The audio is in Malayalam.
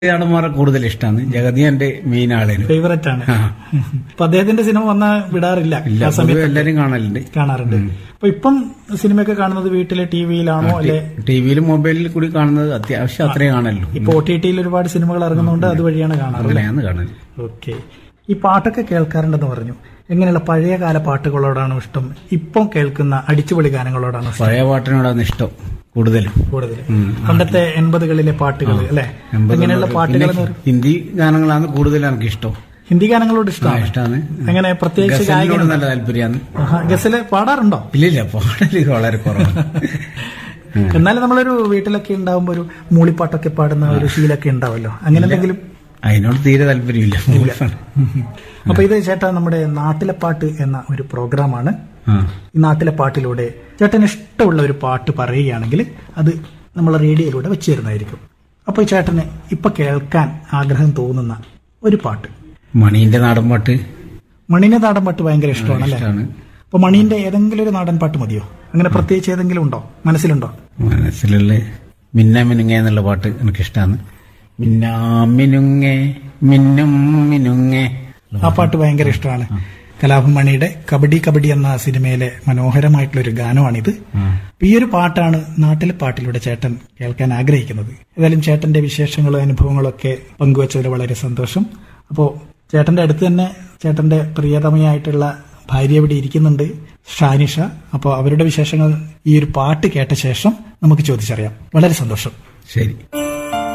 നടന്മാരെ കൂടുതൽ ഇഷ്ടമാണ് ജഗതി എന്റെ മെയിൻ ആളേനു ഫേവററ്റ് ആണ് ആ. അപ്പൊ അദ്ദേഹത്തിന്റെ സിനിമ വന്നാ വിടാറില്ല ഇല്ല ആ സമയത്ത് പൊതുവെ എല്ലാരും കാണലുണ്ട് കാണാറുണ്ട് അപ്പൊ ഇപ്പം സിനിമയൊക്കെ കാണുന്നത് വീട്ടിലെ ടിവിയിലാണോ അല്ലെ ടിവിയിലും മൊബൈലിൽ കൂടി കാണുന്നത് അത്യാവശ്യം അത്രയും കാണല്ലോ ഇപ്പൊ ഒ ടി ടിയിൽ ഒരുപാട് സിനിമകൾ ഇറങ്ങുന്നുണ്ട് അതുവഴിയാണ് കാണാറ് അങ്ങനെയാണ് കാണല് ഓക്കെ ഈ പാട്ടൊക്കെ കേൾക്കാറുണ്ടെന്ന് പറഞ്ഞു എങ്ങനെയുള്ള പഴയ കാല പാട്ടുകളോടാണോ ഇഷ്ടം ഇപ്പം കേൾക്കുന്ന അടിച്ചുപൊളി ഗാനങ്ങളോടാണോ ഇഷ്ടം പഴയ പാട്ടിനോടാണ് ഇഷ്ടം കൂടുതലും കൂടുതൽ പണ്ടത്തെ എൺപതുകളിലെ പാട്ടുകൾ അല്ലെ എങ്ങനെയുള്ള പാട്ടുകൾ എന്ന് പറയും? ഹിന്ദി ഗാനങ്ങളാണ് കൂടുതൽ എനിക്ക് ഇഷ്ടം ഹിന്ദി ഗാനങ്ങളോട് ഇഷ്ടമാണ് ഇഷ്ടമാണ് എങ്ങനെ പ്രത്യേകിച്ച് ഗസലിനോട് ഗായകൻ നല്ല താല്പര്യമാണ് ഗസല് പാടാറുണ്ടോ ഇല്ലില്ല പാടല് വളരെ കുറവാണ് എന്നാലും നമ്മളൊരു വീട്ടിലൊക്കെ ഉണ്ടാവുമ്പോ ഒരു മൂളിപ്പാട്ടൊക്കെ പാടുന്ന ഒരു ശീലൊക്കെ ഉണ്ടാവല്ലോ അങ്ങനെ എന്തെങ്കിലും അതിനോട് തീരെ താല്പര്യമില്ല അപ്പൊ ഇത് ചേട്ടാ നമ്മുടെ നാട്ടിലെ പാട്ട് എന്ന ഒരു പ്രോഗ്രാമാണ് ആ. ഈ നാട്ടിലെ പാട്ടിലൂടെ ചേട്ടന് ഇഷ്ടമുള്ള ഒരു പാട്ട് പറയുകയാണെങ്കിൽ അത് നമ്മൾ റേഡിയോയിലൂടെ വെച്ച് തരുന്നതായിരിക്കും അപ്പൊ ഈ ചേട്ടന് ഇപ്പൊ കേൾക്കാൻ ആഗ്രഹം തോന്നുന്ന ഒരു പാട്ട് മണീന്റെ നാടൻ പാട്ട് മണിന്റെ നാടൻ പാട്ട് ഭയങ്കര ഇഷ്ടമാണ് അല്ലേ ഇഷ്ടമാണ് അപ്പൊ മണീന്റെ ഏതെങ്കിലും ഒരു നാടൻ പാട്ട് മതിയോ അങ്ങനെ പ്രത്യേകിച്ച് ഏതെങ്കിലും ഉണ്ടോ മനസ്സിലുണ്ടോ മനസ്സിലുള്ള മിന്ന മിനുങ്ങ എന്നുള്ള പാട്ട് എനിക്ക് ഇഷ്ടമാണ് മിന്നാ മിനുങ്ങേ മിന്നും മിനുങ്ങേ ആ പാട്ട് ഭയങ്കര ഇഷ്ടമാണ് കലാഭൻ മണിയുടെ കബഡി കബഡി എന്ന സിനിമയിലെ മനോഹരമായിട്ടുള്ള ഒരു ഗാനമാണിത് അപ്പൊ ഈ ഒരു പാട്ടാണ് നാട്ടിലെ പാട്ടിലൂടെ ചേട്ടൻ കേൾക്കാൻ ആഗ്രഹിക്കുന്നത് ഏതായാലും ചേട്ടന്റെ വിശേഷങ്ങളും അനുഭവങ്ങളും ഒക്കെ പങ്കുവച്ചതിൽ വളരെ സന്തോഷം അപ്പോ ചേട്ടന്റെ അടുത്ത് തന്നെ ചേട്ടന്റെ പ്രിയതമയായിട്ടുള്ള ഭാര്യ ഇവിടെ ഇരിക്കുന്നുണ്ട് ഷാനിഷ അപ്പോൾ അവരുടെ വിശേഷങ്ങൾ ഈ ഒരു പാട്ട് കേട്ട ശേഷം നമുക്ക് ചോദിച്ചറിയാം വളരെ സന്തോഷം ശരി